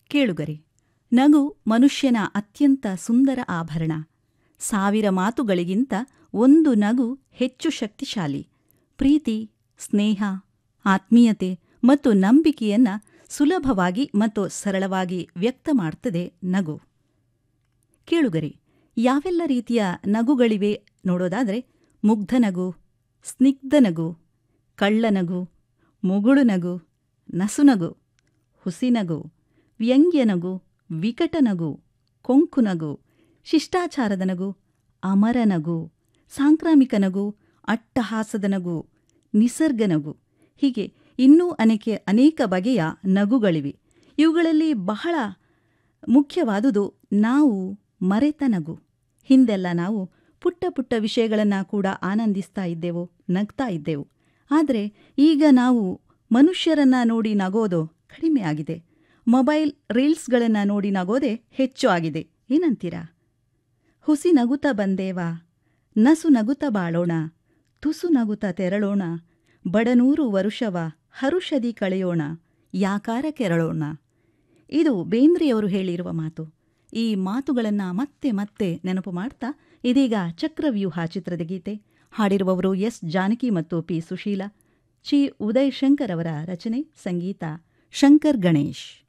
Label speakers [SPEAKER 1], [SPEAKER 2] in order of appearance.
[SPEAKER 1] ಕೇಳುಗರೆ ನಗು ಮನುಷ್ಯನ ಅತ್ಯಂತ ಸುಂದರ ಆಭರಣ ಸಾವಿರ ಮಾತುಗಳಿಗಿಂತ ಒಂದು ನಗು ಹೆಚ್ಚು ಶಕ್ತಿಶಾಲಿ ಪ್ರೀತಿ ಸ್ನೇಹ ಆತ್ಮೀಯತೆ ಮತ್ತು ನಂಬಿಕೆಯನ್ನ ಸುಲಭವಾಗಿ ಮತ್ತು ಸರಳವಾಗಿ ವ್ಯಕ್ತ ಮಾಡ್ತದೆ ನಗು ಕೇಳುಗರೆ ಯಾವೆಲ್ಲ ರೀತಿಯ ನಗುಗಳಿವೆ ನೋಡೋದಾದರೆ ಮುಗ್ಧ ನಗು ಸ್ನಿಗ್ಧ ನಗು ಕಳ್ಳನಗು ಮುಗುಳು ನಗು ನಸುನಗು ಹುಸಿನಗು ವ್ಯಂಗ್ಯನಗು ವಿಕಟನಗು ಕೊಂಕುನಗು ಶಿಷ್ಟಾಚಾರದ ನಗು ಅಮರನಗು ಸಾಂಕ್ರಾಮಿಕ ನಗು ಅಟ್ಟಹಾಸದ ನಗು ನಿಸರ್ಗ ನಗು ಹೀಗೆ ಇನ್ನೂ ಅನೇಕ ಅನೇಕ ಬಗೆಯ ನಗುಗಳಿವೆ ಇವುಗಳಲ್ಲಿ ಬಹಳ ಮುಖ್ಯವಾದುದು ನಾವು ಮರೆತ ನಗು ಹಿಂದೆಲ್ಲ ನಾವು ಪುಟ್ಟ ಪುಟ್ಟ ವಿಷಯಗಳನ್ನು ಕೂಡ ಆನಂದಿಸ್ತಾ ಇದ್ದೆವು ನಗ್ತಾ ಇದ್ದೆವು ಆದರೆ ಈಗ ನಾವು ಮನುಷ್ಯರನ್ನ ನೋಡಿ ನಗೋದು ಕಡಿಮೆ ಆಗಿದೆ ಮೊಬೈಲ್ ರೀಲ್ಸ್ಗಳನ್ನು ನೋಡಿ ನಗೋದೇ ಹೆಚ್ಚು ಆಗಿದೆ ಏನಂತೀರಾ ಹುಸಿ ನಗುತ್ತ ಬಂದೇವಾ ನಸು ನಗುತ್ತ ಬಾಳೋಣ ತುಸು ನಗುತ್ತ ತೆರಳೋಣ ಬಡನೂರು ವರುಷವ ಹರುಷದಿ ಕಳೆಯೋಣ ಯಾಕಾರ ಕೆರಳೋಣ ಇದು ಬೇಂದ್ರೆಯವರು ಹೇಳಿರುವ ಮಾತು ಈ ಮಾತುಗಳನ್ನು ಮತ್ತೆ ಮತ್ತೆ ನೆನಪು ಮಾಡ್ತಾ ಇದೀಗ ಚಕ್ರವ್ಯೂಹ ಚಿತ್ರದ ಗೀತೆ ಹಾಡಿರುವವರು ಎಸ್ ಜಾನಕಿ ಮತ್ತು ಪಿ ಸುಶೀಲ ಚಿ ಉದಯ್ ಶಂಕರ್ ಅವರ ರಚನೆ ಸಂಗೀತ ಶಂಕರ್ ಗಣೇಶ್